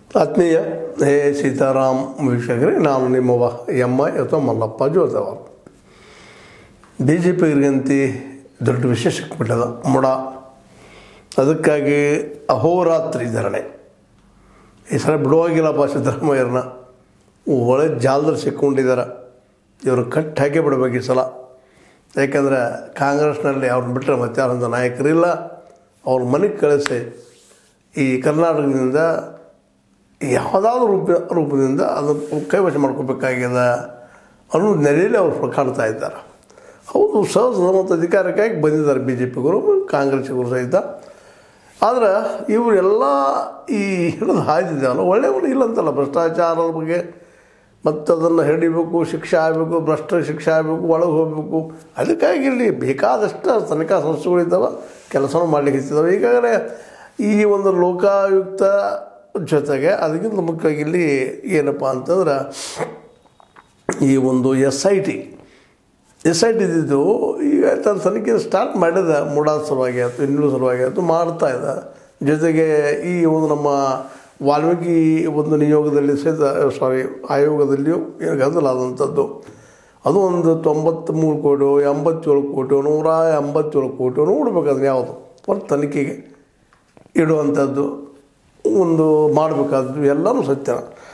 ಆತ್ಮೀಯ ಹೇ ಸೀತಾರಾಮ್ ವೀಕ್ಷಕರೇ ನಾನು ನಿಮ್ಮವ ಎಮ್ಮ ಅಥವಾ ಮಲ್ಲಪ್ಪ ಜೋತವ ಬಿ ಜೆ ಪಿಗರಿಗಂತಿ ದೊಡ್ಡ ವಿಷಯ ಸಿಕ್ಬಿಟ್ಟದ ಮುಡ ಅದಕ್ಕಾಗಿ ಅಹೋರಾತ್ರಿ ಧರಣೆ ಈ ಸಲ ಬಿಡುವಾಗಿಲ್ಲಪ್ಪ ಸಿದ್ದರಾಮಯ್ಯರನ್ನ ಒಳ್ಳೆ ಜಾಲದಲ್ಲಿ ಸಿಕ್ಕೊಂಡಿದ್ದಾರೆ ಇವರು ಕಟ್ ಹಾಕಿ ಬಿಡ್ಬೇಕು ಈ ಸಲ ಯಾಕಂದರೆ ಕಾಂಗ್ರೆಸ್ನಲ್ಲಿ ಅವ್ರನ್ನ ಬಿಟ್ಟರೆ ಮತ್ತೆ ಯಾರೊಂದು ನಾಯಕರಿಲ್ಲ ಅವ್ರ ಮನೆಗೆ ಕಳಿಸಿ ಈ ಕರ್ನಾಟಕದಿಂದ ಯಾವುದಾದ್ರೂ ರೂಪ ರೂಪದಿಂದ ಅದನ್ನು ಕೈವಶ ಮಾಡ್ಕೋಬೇಕಾಗ್ಯದ ಅನ್ನೋ ನೆಲೆಯಲ್ಲಿ ಅವರು ಕಾಣ್ತಾ ಇದ್ದಾರೆ ಹೌದು ಸಹಜ ಮತ್ತು ಅಧಿಕಾರಕ್ಕಾಗಿ ಬಂದಿದ್ದಾರೆ ಬಿ ಜೆ ಪಿಗರು ಕಾಂಗ್ರೆಸ್ಸಿಗರು ಸಹಿತ ಆದ್ರೆ ಇವರೆಲ್ಲ ಈ ಹಿಡಿದು ಹಾಯ್ದಿದ್ದಾವಲ್ಲ ಒಳ್ಳೆಯವರು ಇಲ್ಲಂತಲ್ಲ ಭ್ರಷ್ಟಾಚಾರದ ಬಗ್ಗೆ ಮತ್ತು ಅದನ್ನು ಹಿಡಿಬೇಕು ಶಿಕ್ಷೆ ಆಗಬೇಕು ಭ್ರಷ್ಟ ಶಿಕ್ಷೆ ಆಗಬೇಕು ಒಳಗೆ ಹೋಗಬೇಕು ಅದಕ್ಕಾಗಿ ಇಲ್ಲಿ ಬೇಕಾದಷ್ಟು ತನಿಖಾ ಸಂಸ್ಥೆಗಳಿದ್ದಾವೆ ಕೆಲಸನೂ ಮಾಡಲಿಕ್ಕೆ ಇದ್ದಾವೆ ಈಗಾಗಲೇ ಈ ಒಂದು ಲೋಕಾಯುಕ್ತ ಜೊತೆಗೆ ಅದಕ್ಕಿಂತ ಮುಖ್ಯವಾಗಿ ಇಲ್ಲಿ ಏನಪ್ಪ ಅಂತಂದ್ರೆ ಈ ಒಂದು S I T S I T ಇದ್ದಿದ್ದು ಈಗ ತನ್ನ ತನಿಖೆ ಸ್ಟಾರ್ಟ್ ಮಾಡಿದ ಮೂಡಾದ ಸಲುವಾಗಿ ಆಯಿತು ಇನ್ನೂ ಸಲುವಾಗಿ ಆಯಿತು ಮಾಡ್ತಾ ಇದೆ ಜೊತೆಗೆ ಈ ಒಂದು ನಮ್ಮ ವಾಲ್ಮೀಕಿ ಒಂದು ನಿಯೋಗದಲ್ಲಿ ಸಹಿತ ಸಾರಿ ಆಯೋಗದಲ್ಲಿಯೂ ಏನು ಗದ್ದಲಾದಂಥದ್ದು ಅದು ಒಂದು ತೊಂಬತ್ತ್ಮೂರು ಕೋಟಿ ಎಂಬತ್ತೇಳು ಕೋಟಿ ನೂರ ಎಂಬತ್ತೇಳು ಕೋಟಿ ನೋಡ್ಬೇಕು ಅದನ್ನ ಯಾವುದು ಒಟ್ಟು ತನಿಖೆಗೆ ಇಡುವಂಥದ್ದು ಒಂದು ಮಾಡಬೇಕಾದ್ದು ಎಲ್ಲನೂ ಸತ್ಯ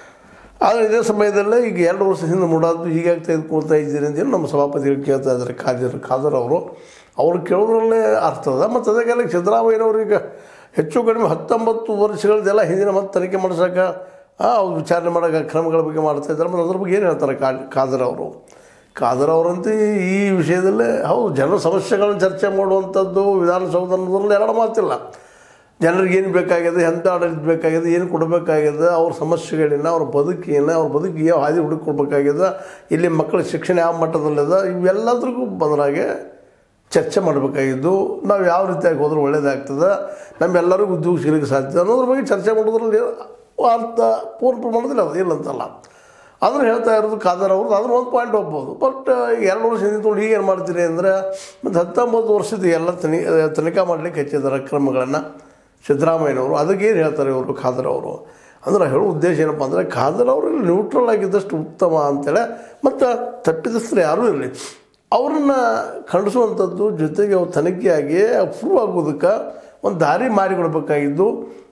ಆದರೆ ಇದೇ ಸಮಯದಲ್ಲೇ ಈಗ ಎರಡು ವರ್ಷ ಹಿಂದೆ ಮೂಡಾದ್ದು ಹೀಗಾಗಿ ತೆಗೆದುಕೊಳ್ತಾ ಇದ್ದೀರಿ ಅಂತ ನಮ್ಮ ಸಭಾಪತಿಗಳು ಕೇಳ್ತಾ ಇದ್ದಾರೆ ಖಾದರ್ ಖಾದರ್ ಅವರು ಅವ್ರು ಕೇಳೋದ್ರಲ್ಲೇ ಅರ್ಥ ಅದ ಮತ್ತು ಅದಕ್ಕೆಲ್ಲ ಸಿದ್ದರಾಮಯ್ಯನವರು ಈಗ ಹೆಚ್ಚು ಕಡಿಮೆ ಹತ್ತೊಂಬತ್ತು ವರ್ಷಗಳದೆಲ್ಲ ಹಿಂದಿನ ಮತ್ತೆ ತನಿಖೆ ಮಾಡಿಸೋಕೆ ಅವ್ರು ವಿಚಾರಣೆ ಮಾಡೋಕೆ ಕ್ರಮಗಳ ಬಗ್ಗೆ ಮಾಡ್ತಾ ಇದ್ದಾರೆ ಮತ್ತು ಅದ್ರ ಬಗ್ಗೆ ಏನು ಹೇಳ್ತಾರೆ ಕಾ ಖಾದರ್ ಅವರು ಖಾದರ್ ಅವರಂತೂ ಈ ವಿಷಯದಲ್ಲೇ ಹೌದು ಜನರ ಸಮಸ್ಯೆಗಳನ್ನು ಚರ್ಚೆ ಮಾಡುವಂಥದ್ದು ವಿಧಾನಸೌಧ ಅನ್ನೋದ್ರಲ್ಲಿ ಎರಡು ಮಾತಿಲ್ಲ ಜನರಿಗೆ ಏನು ಬೇಕಾಗಿದೆ ಎಂಥ ಆಡಳಿತ ಬೇಕಾಗಿದೆ ಏನು ಕೊಡಬೇಕಾಗಿದೆ ಅವ್ರ ಸಮಸ್ಯೆಗಳೇನು ಅವ್ರ ಬದುಕೇನು ಅವ್ರ ಬದುಕು ಯಾವ ಹಾದಿ ಹುಡುಕೊಡ್ಬೇಕಾಗಿದೆ ಇಲ್ಲಿ ಮಕ್ಕಳ ಶಿಕ್ಷಣ ಯಾವ ಮಟ್ಟದಲ್ಲಿದೆ ಇವೆಲ್ಲದ್ರಿಗೂ ಬದಲಾಗಿ ಚರ್ಚೆ ಮಾಡಬೇಕಾಗಿದ್ದು ನಾವು ಯಾವ ರೀತಿಯಾಗಿ ಹೋದ್ರೆ ಒಳ್ಳೇದಾಗ್ತದೆ ನಮ್ಮೆಲ್ಲರಿಗೂ ಉದ್ಯೋಗ ಸಿಗಲಿಕ್ಕೆ ಸಾಧ್ಯ ಅನ್ನೋದ್ರ ಬಗ್ಗೆ ಚರ್ಚೆ ಮಾಡೋದ್ರಲ್ಲಿ ಅರ್ಥ ಪೂರ್ಣ ಪ್ರಮಾಣದಲ್ಲಿ ಅದು ಇಲ್ಲಂತಲ್ಲ ಅದನ್ನು ಹೇಳ್ತಾ ಇರೋದು ಖಾದರ್ ಅವ್ರದ್ದು ಅದನ್ನು ಒಂದು ಪಾಯಿಂಟ್ ಹೋಗ್ಬೋದು ಬಟ್ ಎರಡು ವರ್ಷ ಹಿಂದೆ ನೋಡಿ ಈಗ ಏನು ಮಾಡ್ತೀರಿ ಅಂದರೆ ಮತ್ತು ಹತ್ತೊಂಬತ್ತು ವರ್ಷದ ಎಲ್ಲ ತನಿ ತನಿಖಾ ಮಾಡಲಿಕ್ಕೆ ಹೆಚ್ಚಿದ್ದಾರೆ ಕ್ರಮಗಳನ್ನು ಸಿದ್ದರಾಮಯ್ಯನವರು ಅದಕ್ಕೇನು ಹೇಳ್ತಾರೆ ಇವರು ಖಾದರ್ ಅವರು ಅಂದ್ರೆ ಹೇಳೋ ಉದ್ದೇಶ ಏನಪ್ಪ ಅಂದರೆ ಖಾದರ್ ಅವರು ನ್ಯೂಟ್ರಲ್ ಆಗಿದ್ದಷ್ಟು ಉತ್ತಮ ಅಂತೇಳಿ ಮತ್ತು ತಪ್ಪಿದಸ್ತರು ಯಾರೂ ಇರಲಿ ಅವ್ರನ್ನ ಖಂಡಿಸುವಂಥದ್ದು ಜೊತೆಗೆ ಅವ್ರು ತನಿಖೆಯಾಗಿ ಪ್ರೂವ್ ಆಗೋದಕ್ಕೆ ಒಂದು ದಾರಿ ಮಾಡಿಕೊಡ್ಬೇಕಾಗಿದ್ದು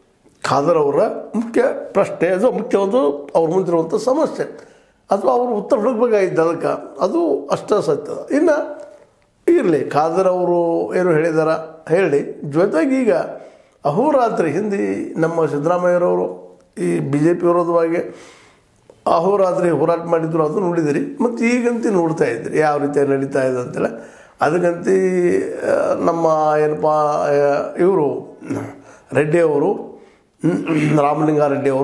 ಖಾದರ್ ಅವರ ಮುಖ್ಯ ಪ್ರಶ್ನೆ ಅದು ಮುಖ್ಯ ಒಂದು ಅವ್ರ ಮುಂದಿರುವಂಥ ಸಮಸ್ಯೆ ಅಥವಾ ಅವರು ಉತ್ತರ ಹುಡುಕ್ಬೇಕಾಗಿದ್ದು ಅದಕ್ಕೆ ಅದು ಅಷ್ಟೇ ಸತ್ಯ ಇನ್ನು ಇರಲಿ ಖಾದರ್ ಅವರು ಏನು ಹೇಳಿದಾರ ಹೇಳಿ ಜೊತೆಗೆ ಈಗ ಅಹೋರಾತ್ರಿ ಹಿಂದೆ ನಮ್ಮ ಸಿದ್ದರಾಮಯ್ಯರವರು ಈ ಬಿ ಜೆ ಪಿ ವಿರೋಧವಾಗಿ ಅಹೋರಾತ್ರಿ ಹೋರಾಟ ಮಾಡಿದ್ರು ಅದು ನೋಡಿದಿರಿ ಮತ್ತು ಈಗಂತೂ ನೋಡ್ತಾ ಇದ್ರಿ ಯಾವ ರೀತಿಯಾಗಿ ನಡೀತಾ ಇದೆ ಅಂತೇಳಿ ಅದಕ್ಕಂತೂ ನಮ್ಮ ಏನಪ್ಪ ಇವರು ರೆಡ್ಡಿ ಅವರು ರಾಮಲಿಂಗಾರೆಡ್ಡಿ ಅವರು